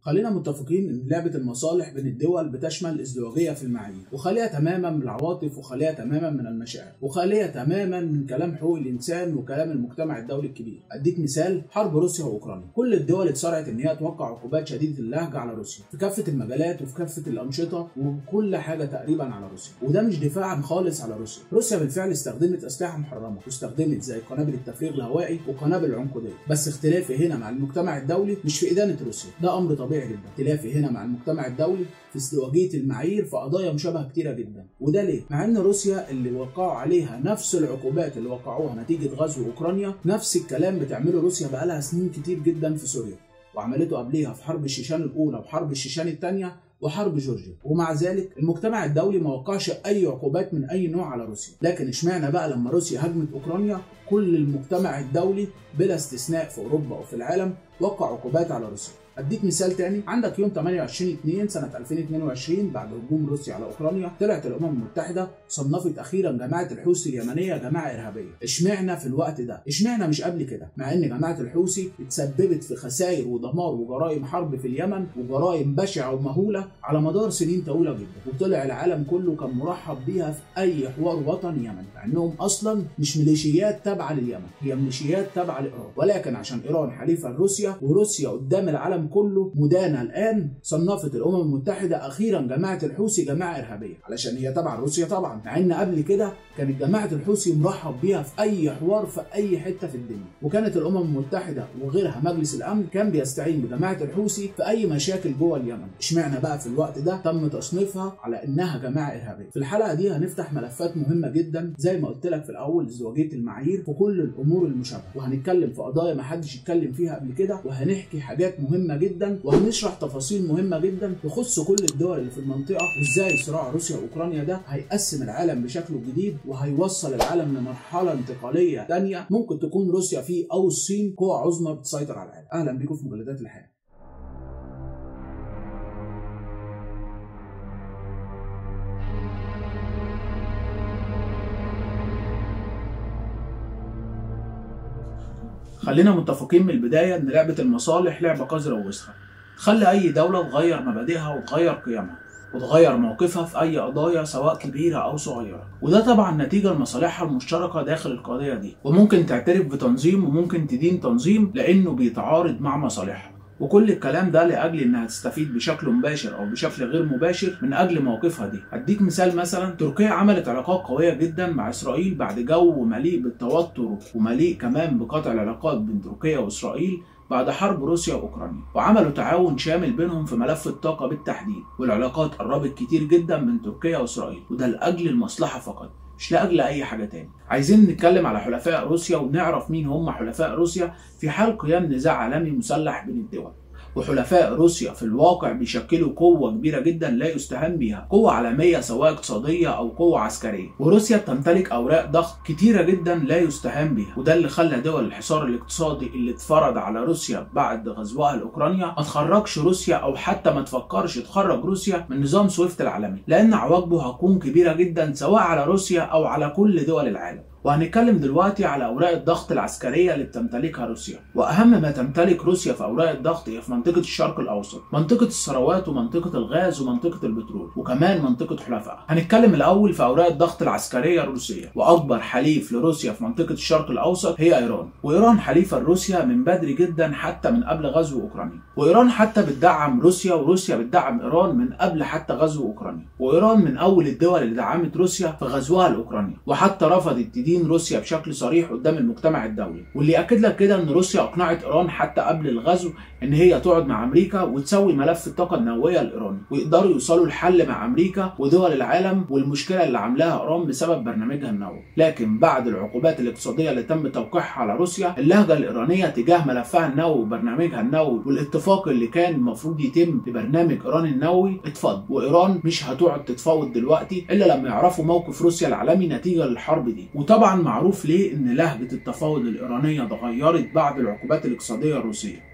خلينا متفقين ان لعبه المصالح بين الدول بتشمل الازدواجيه في المعايير وخاليه تماما من العواطف وخاليه تماما من المشاعر وخاليه تماما من كلام حقوق الانسان وكلام المجتمع الدولي الكبير اديك مثال حرب روسيا واوكرانيا كل الدول اتسرعت ان هي توقع عقوبات شديده اللهجه على روسيا في كافه المجالات وفي كافه الانشطه وكل حاجه تقريبا على روسيا وده مش دفاعا خالص على روسيا روسيا بالفعل استخدمت اسلحه محرمه واستخدمت زي قنابل التفريغ الهوائي وقنابل العنقوديه بس اختلافي هنا مع المجتمع الدولي مش في ادانه روسيا ده امر طبيعي جدا اختلافي هنا مع المجتمع الدولي في ازدواجيه المعايير في قضايا مشابهه كتيره جدا وده ليه مع ان روسيا اللي وقعوا عليها نفس العقوبات اللي وقعوها نتيجه غزو اوكرانيا نفس الكلام بتعمله روسيا بقالها سنين كتير جدا في سوريا وعملته قبليها في حرب الشيشان الاولى وحرب الشيشان الثانيه وحرب جورجيا ومع ذلك المجتمع الدولي ما وقعش اي عقوبات من اي نوع على روسيا لكن اشمعنى بقى لما روسيا هاجمت اوكرانيا كل المجتمع الدولي بلا استثناء في اوروبا وفي العالم وقع عقوبات على روسيا اديك مثال تاني عندك يوم 28 2 سنه 2022 بعد هجوم روسيا على اوكرانيا طلعت الامم المتحده صنفت اخيرا جماعه الحوثي اليمنيه جماعه ارهابيه اشمعنى في الوقت ده اشمعنى مش قبل كده مع ان جماعه الحوثي اتسببت في خسائر ودمار وجرائم حرب في اليمن وجرائم بشعه ومهوله على مدار سنين طويله جدا وطلع العالم كله كان مرحب بيها في اي حوار وطني يمني مع انهم اصلا مش ميليشيات تابعه لليمن هي ميليشيات تابعه لايران ولكن عشان ايران حليفه لروسيا وروسيا قدام العالم كله مدانه الان صنفت الامم المتحده اخيرا جماعه الحوثي جماعه ارهابيه علشان هي تبع روسيا طبعا مع ان قبل كده كانت جماعه الحوثي مرحب بيها في اي حوار في اي حته في الدنيا وكانت الامم المتحده وغيرها مجلس الامن كان بيستعين بجماعه الحوثي في اي مشاكل جوه اليمن اشمعنى بقى في الوقت ده تم تصنيفها على انها جماعه ارهابيه في الحلقه دي هنفتح ملفات مهمه جدا زي ما قلت لك في الاول ازدواجيه المعايير في كل الامور المشابهه وهنتكلم في قضايا ما حدش اتكلم فيها قبل كده وهنحكي حاجات مهمه جدا وهنشرح تفاصيل مهمه جدا تخص كل الدول اللي في المنطقه وازاي صراع روسيا واوكرانيا ده هيقسم العالم بشكله الجديد وهيوصل العالم لمرحله انتقاليه ثانيه ممكن تكون روسيا فيه او الصين قوه عظمى بتسيطر على العالم اهلا بيكم في مجلدات الحياه خلينا متفقين من البدايه ان لعبه المصالح لعبه قذره ووسخه تخلي اي دوله تغير مبادئها وتغير قيمها وتغير موقفها في اي قضايا سواء كبيره او صغيره وده طبعا نتيجه لمصالحها المشتركه داخل القضيه دي وممكن تعترف بتنظيم وممكن تدين تنظيم لانه بيتعارض مع مصالحها وكل الكلام ده لاجل انها تستفيد بشكل مباشر او بشكل غير مباشر من اجل موقفها دي اديك مثال مثلا تركيا عملت علاقات قويه جدا مع اسرائيل بعد جو مليء بالتوتر ومليء كمان بقطع العلاقات بين تركيا واسرائيل بعد حرب روسيا واوكرانيا وعملوا تعاون شامل بينهم في ملف الطاقه بالتحديد والعلاقات قربت كتير جدا بين تركيا واسرائيل وده لاجل المصلحه فقط مش لاجل اي حاجه تاني عايزين نتكلم على حلفاء روسيا ونعرف مين هم حلفاء روسيا في حال قيام نزاع عالمي مسلح بين الدول وحلفاء روسيا في الواقع بيشكلوا قوة كبيرة جدا لا يستهان بها قوة عالمية سواء اقتصادية أو قوة عسكرية وروسيا بتمتلك أوراق ضغط كتيرة جدا لا يستهان بها وده اللي خلى دول الحصار الاقتصادي اللي اتفرض على روسيا بعد غزوها لأوكرانيا ما تخرجش روسيا أو حتى ما تفكرش تخرج روسيا من نظام سويفت العالمي لأن عواقبه هتكون كبيرة جدا سواء على روسيا أو على كل دول العالم وهنتكلم دلوقتي على اوراق الضغط العسكريه اللي بتمتلكها روسيا واهم ما تمتلك روسيا في اوراق الضغط هي في منطقه الشرق الاوسط منطقه الثروات ومنطقه الغاز ومنطقه البترول وكمان منطقه حلفائها هنتكلم الاول في اوراق الضغط العسكريه الروسيه واكبر حليف لروسيا في منطقه الشرق الاوسط هي ايران وايران حليفه لروسيا من بدري جدا حتى من قبل غزو اوكرانيا وايران حتى بتدعم روسيا وروسيا بتدعم ايران من قبل حتى غزو اوكرانيا وايران من اول الدول اللي دعمت روسيا في غزوها لاوكرانيا وحتى رفضت تدين روسيا بشكل صريح قدام المجتمع الدولي واللي ياكد لك كده ان روسيا اقنعت ايران حتى قبل الغزو ان هي تقعد مع امريكا وتسوي ملف الطاقه النوويه لايران ويقدروا يوصلوا لحل مع امريكا ودول العالم والمشكله اللي عاملاها ايران بسبب برنامجها النووي لكن بعد العقوبات الاقتصاديه اللي تم توقيعها على روسيا اللهجه الايرانيه تجاه ملفها النووي وبرنامجها النووي والاتفاق اللي كان المفروض يتم لبرنامج ايران النووي اتفض وايران مش هتقعد تتفاوض دلوقتي الا لما يعرفوا موقف روسيا العالمي نتيجه للحرب دي وطبعا معروف ليه ان لهجه التفاوض الايرانيه اتغيرت بعد العقوبات الاقتصاديه الروسيه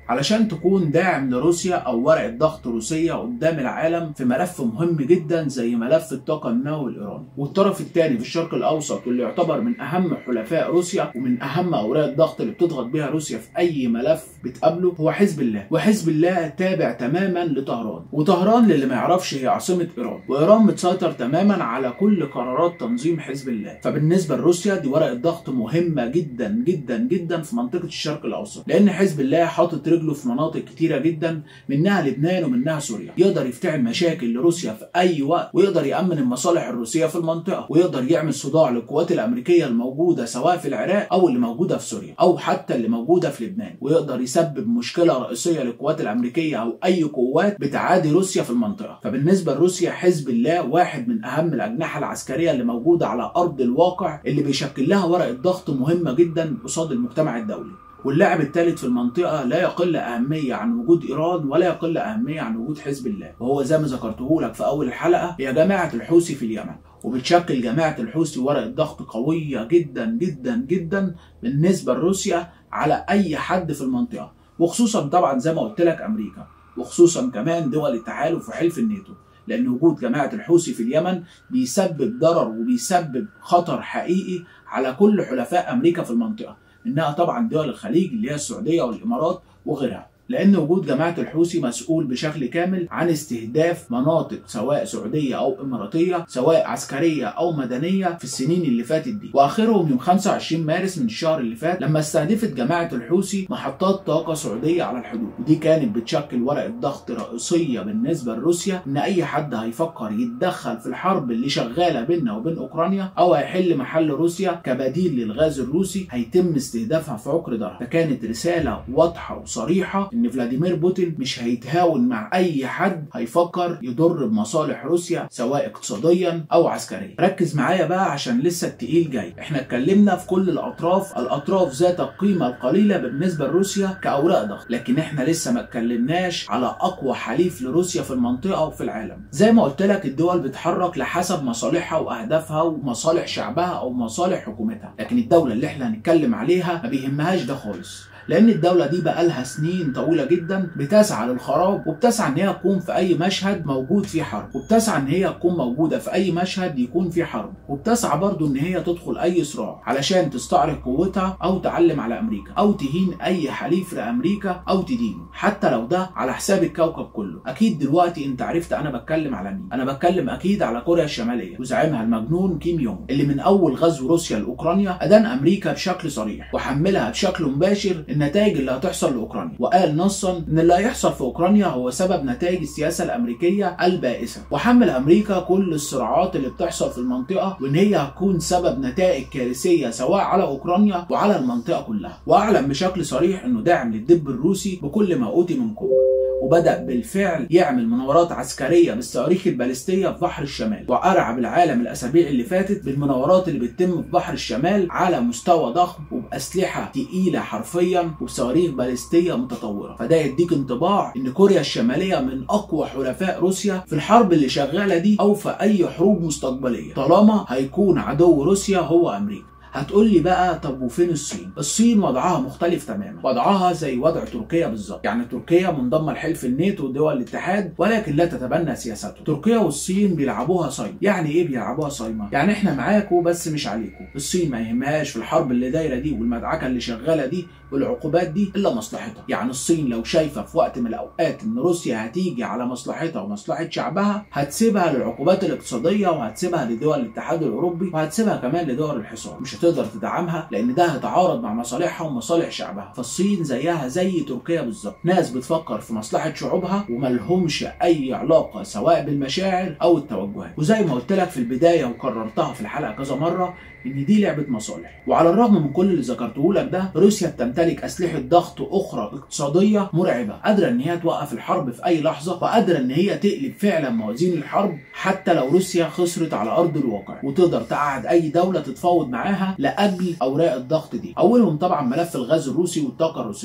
علشان تكون داعم لروسيا او ورقه ضغط روسيه قدام العالم في ملف مهم جدا زي ملف الطاقه النووي الايراني والطرف الثاني في الشرق الاوسط واللي يعتبر من اهم حلفاء روسيا ومن اهم اوراق الضغط اللي بتضغط بيها روسيا في اي ملف بتقابله هو حزب الله وحزب الله تابع تماما لطهران وطهران للي ما يعرفش هي عاصمه ايران وايران متسيطر تماما على كل قرارات تنظيم حزب الله فبالنسبه لروسيا دي ورقه ضغط مهمه جدا جدا جدا في منطقه الشرق الاوسط لان حزب الله حاطط رجله في مناطق كتيره جدا منها لبنان ومنها سوريا يقدر يفتعل مشاكل لروسيا في اي وقت ويقدر يامن المصالح الروسيه في المنطقه ويقدر يعمل صداع للقوات الامريكيه الموجوده سواء في العراق او اللي موجوده في سوريا او حتى اللي موجوده في لبنان ويقدر يسبب مشكله رئيسيه للقوات الامريكيه او اي قوات بتعادي روسيا في المنطقه فبالنسبه لروسيا حزب الله واحد من اهم الاجنحه العسكريه اللي موجوده على ارض الواقع اللي بيشكل لها ورقه ضغط مهمه جدا قصاد المجتمع الدولي واللاعب الثالث في المنطقة لا يقل أهمية عن وجود إيران ولا يقل أهمية عن وجود حزب الله وهو زي ما ذكرته لك في أول الحلقة هي جماعة الحوثي في اليمن وبتشكل جماعة الحوثي ورقة ضغط قوية جدا جدا جدا بالنسبة لروسيا على أي حد في المنطقة وخصوصا طبعا زي ما قلت لك أمريكا وخصوصا كمان دول التحالف وحلف الناتو لأن وجود جماعة الحوثي في اليمن بيسبب ضرر وبيسبب خطر حقيقي على كل حلفاء أمريكا في المنطقة منها طبعا دول الخليج اللي هي السعودية والإمارات وغيرها لأن وجود جماعة الحوثي مسؤول بشكل كامل عن استهداف مناطق سواء سعودية أو إماراتية سواء عسكرية أو مدنية في السنين اللي فاتت دي وآخرهم يوم 25 مارس من الشهر اللي فات لما استهدفت جماعة الحوثي محطات طاقة سعودية على الحدود ودي كانت بتشكل ورقة ضغط رئيسية بالنسبة لروسيا إن أي حد هيفكر يتدخل في الحرب اللي شغالة بيننا وبين أوكرانيا أو هيحل محل روسيا كبديل للغاز الروسي هيتم استهدافها في عقر دارها فكانت رسالة واضحة وصريحة ان فلاديمير بوتين مش هيتهاون مع اي حد هيفكر يضر بمصالح روسيا سواء اقتصاديا او عسكريا ركز معايا بقى عشان لسه التقيل جاي احنا اتكلمنا في كل الاطراف الاطراف ذات القيمه القليله بالنسبه لروسيا كاوراق ضغط لكن احنا لسه ما اتكلمناش على اقوى حليف لروسيا في المنطقه وفي العالم زي ما قلت لك الدول بتتحرك لحسب مصالحها واهدافها ومصالح شعبها او مصالح حكومتها لكن الدوله اللي احنا هنتكلم عليها ما بيهمهاش ده خالص لان الدوله دي بقالها سنين طويله جدا بتسعى للخراب وبتسعى ان هي تكون في اي مشهد موجود فيه حرب وبتسعى ان هي تكون موجوده في اي مشهد يكون فيه حرب وبتسعى برضو ان هي تدخل اي صراع علشان تستعرض قوتها او تعلم على امريكا او تهين اي حليف لامريكا او تدينه حتى لو ده على حساب الكوكب كله اكيد دلوقتي انت عرفت انا بتكلم على مين انا بتكلم اكيد على كوريا الشماليه وزعيمها المجنون كيم يونغ اللي من اول غزو روسيا لاوكرانيا ادان امريكا بشكل صريح وحملها بشكل مباشر النتائج اللي هتحصل لاوكرانيا وقال نصا ان اللي هيحصل في اوكرانيا هو سبب نتائج السياسه الامريكيه البائسه وحمل امريكا كل الصراعات اللي بتحصل في المنطقه وان هي هتكون سبب نتائج كارثيه سواء على اوكرانيا وعلى المنطقه كلها واعلن بشكل صريح انه داعم للدب الروسي بكل ما اوتي من قوه وبدأ بالفعل يعمل مناورات عسكرية بالصواريخ البالستية في بحر الشمال وأرعب العالم الأسابيع اللي فاتت بالمناورات اللي بتتم في بحر الشمال على مستوى ضخم وبأسلحة تقيلة حرفيا وبصواريخ بالستية متطورة فده يديك انطباع إن كوريا الشمالية من أقوى حلفاء روسيا في الحرب اللي شغالة دي أو في أي حروب مستقبلية طالما هيكون عدو روسيا هو أمريكا هتقول لي بقى طب وفين الصين؟ الصين وضعها مختلف تماما، وضعها زي وضع تركيا بالظبط، يعني تركيا منضمه لحلف الناتو ودول الاتحاد ولكن لا تتبنى سياسته، تركيا والصين بيلعبوها صايمه، يعني ايه بيلعبوها صايمه؟ يعني احنا معاكم بس مش عليكم، الصين ما يهمهاش في الحرب اللي دايره دي والمدعكه اللي شغاله دي والعقوبات دي الا مصلحتها، يعني الصين لو شايفه في وقت من الاوقات ان روسيا هتيجي على مصلحتها ومصلحه شعبها هتسيبها للعقوبات الاقتصاديه وهتسيبها لدول الاتحاد الاوروبي وهتسيبها كمان لدول الحصار، مش هتقدر تدعمها لان ده هيتعارض مع مصالحها ومصالح شعبها، فالصين زيها زي تركيا بالظبط، ناس بتفكر في مصلحه شعوبها وملهمش اي علاقه سواء بالمشاعر او التوجهات، وزي ما قلت لك في البدايه وكررتها في الحلقه كذا مره ان دي لعبه مصالح وعلى الرغم من كل اللي ذكرته لك ده روسيا بتمتلك اسلحه ضغط اخرى اقتصاديه مرعبه قادره ان هي توقف الحرب في اي لحظه وقادره ان هي تقلب فعلا موازين الحرب حتى لو روسيا خسرت على ارض الواقع وتقدر تقعد اي دوله تتفاوض معاها لاجل اوراق الضغط دي اولهم طبعا ملف الغاز الروسي والطاقه الروسيه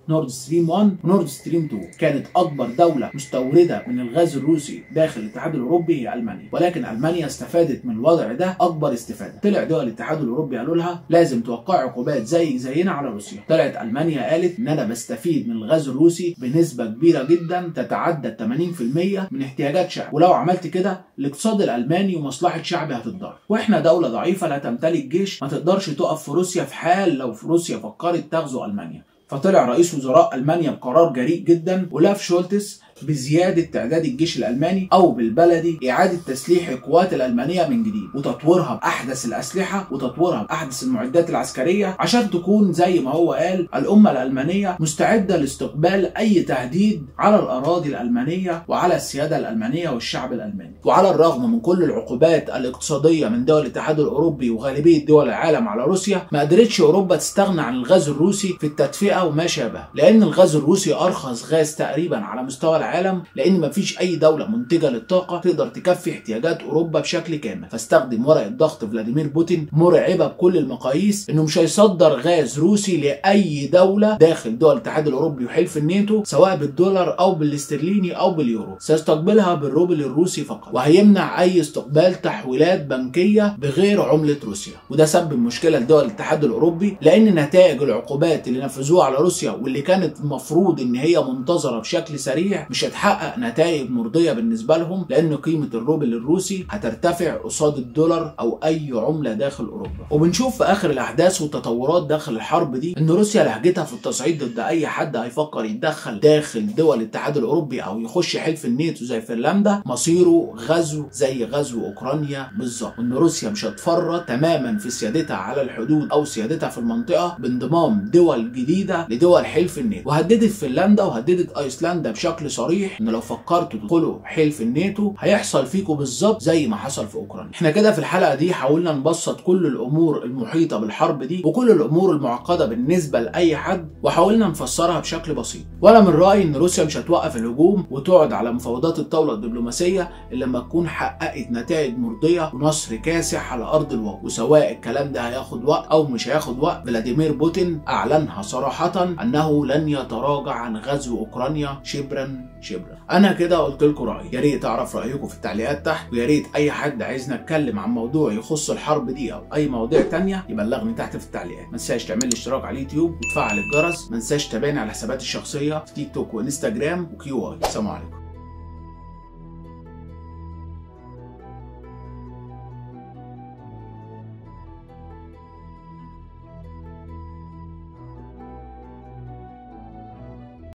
نورد ستريم 1 ونورد ستريم 2 كانت اكبر دوله مستورده من الغاز الروسي داخل الاتحاد الاوروبي هي المانيا ولكن المانيا استفادت من الوضع ده اكبر استفاده طلع دول الاتحاد الاوروبي قالوا لها لازم توقع عقوبات زي زينا على روسيا طلعت المانيا قالت ان انا بستفيد من الغاز الروسي بنسبه كبيره جدا تتعدى 80% من احتياجات شعب ولو عملت كده الاقتصاد الالماني ومصلحه شعبي هتتضرر واحنا دوله ضعيفه لا تمتلك جيش ما تقدرش تقف في روسيا في حال لو في روسيا فكرت تغزو المانيا فطلع رئيس وزراء المانيا بقرار جريء جدا ولاف شولتس بزيادة تعداد الجيش الألماني أو بالبلدي إعادة تسليح القوات الألمانية من جديد وتطويرها بأحدث الأسلحة وتطويرها بأحدث المعدات العسكرية عشان تكون زي ما هو قال الأمة الألمانية مستعدة لاستقبال أي تهديد على الأراضي الألمانية وعلى السيادة الألمانية والشعب الألماني وعلى الرغم من كل العقوبات الاقتصادية من دول الاتحاد الأوروبي وغالبية دول العالم على روسيا ما قدرتش أوروبا تستغنى عن الغاز الروسي في التدفئة وما شابه لأن الغاز الروسي أرخص غاز تقريبا على مستوى العالم لان مفيش اي دوله منتجه للطاقه تقدر تكفي احتياجات اوروبا بشكل كامل فاستخدم ورقه ضغط فلاديمير بوتين مرعبه بكل المقاييس انه مش هيصدر غاز روسي لاي دوله داخل دول الاتحاد الاوروبي وحلف الناتو سواء بالدولار او بالاسترليني او باليورو سيستقبلها بالروبل الروسي فقط وهيمنع اي استقبال تحويلات بنكيه بغير عمله روسيا وده سبب مشكله لدول الاتحاد الاوروبي لان نتائج العقوبات اللي نفذوها على روسيا واللي كانت المفروض ان هي منتظره بشكل سريع مش هتحقق نتائج مرضيه بالنسبه لهم لان قيمه الروبل الروسي هترتفع قصاد الدولار او اي عمله داخل اوروبا وبنشوف في اخر الاحداث والتطورات داخل الحرب دي ان روسيا لهجتها في التصعيد ضد اي حد هيفكر يتدخل داخل دول الاتحاد الاوروبي او يخش حلف الناتو زي فنلندا مصيره غزو زي غزو اوكرانيا بالظبط وان روسيا مش هتفرط تماما في سيادتها على الحدود او سيادتها في المنطقه بانضمام دول جديده لدول حلف الناتو وهددت فنلندا وهددت ايسلندا بشكل صريح ان لو فكرتوا تدخلوا حلف الناتو هيحصل فيكم بالظبط زي ما حصل في اوكرانيا احنا كده في الحلقه دي حاولنا نبسط كل الامور المحيطه بالحرب دي وكل الامور المعقده بالنسبه لاي حد وحاولنا نفسرها بشكل بسيط وانا من رايي ان روسيا مش هتوقف الهجوم وتقعد على مفاوضات الطاوله الدبلوماسيه الا لما تكون حققت نتائج مرضيه ونصر كاسح على ارض الواقع وسواء الكلام ده هياخد وقت او مش هياخد وقت فلاديمير بوتين اعلنها صراحه انه لن يتراجع عن غزو اوكرانيا شبرا شبرا انا كده قلت لكم رايي يا ريت اعرف رايكم في التعليقات تحت ويا ريت اي حد عايزنا اتكلم عن موضوع يخص الحرب دي او اي مواضيع تانية يبلغني تحت في التعليقات ما تنساش تعمل لي اشتراك على اليوتيوب وتفعل الجرس ما تنساش تتابعني على حساباتي الشخصيه في تيك توك وانستجرام وكيو اي سلام عليكم